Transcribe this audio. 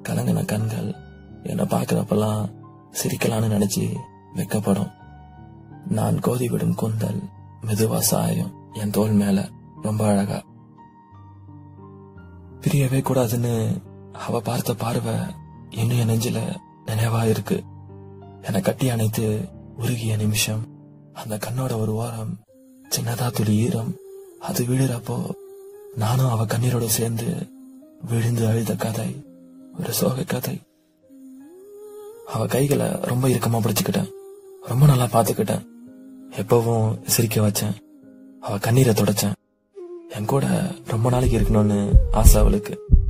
கலங்கின கண்கள் என்னை பார்க்கறப்பெல்லாம் சிரிக்கலான்னு நினைச்சு வெக்கப்படும் நான் கோதி விடும் கூந்தல் மெதுவா சாயும் என் தோல் மேல ரொம்ப அழகா பிரியவே கூடாதுன்னு அவ பார்த்த பார்வை இன்னும் என் நெஞ்சில நினைவா இருக்கு என்னை கட்டி அணைத்து உருகிய நிமிஷம் அந்த கண்ணோட ஒரு ஓரம் சின்னதா துளி ஈரம் அது விழுறப்போ நானும் அவ கண்ணீரோட சேர்ந்து விழுந்து அழுத கதை ஒரு சோக கதை அவ கைகளை ரொம்ப இறுக்கமா பிடிச்சுக்கிட்டேன் ரொம்ப நல்லா பாத்துக்கிட்டேன் எப்பவும் சிரிக்க வச்சேன் அவ கண்ணீரை தொடச்சேன் என் கூட ரொம்ப நாளைக்கு இருக்கணும்னு ஆசை அவளுக்கு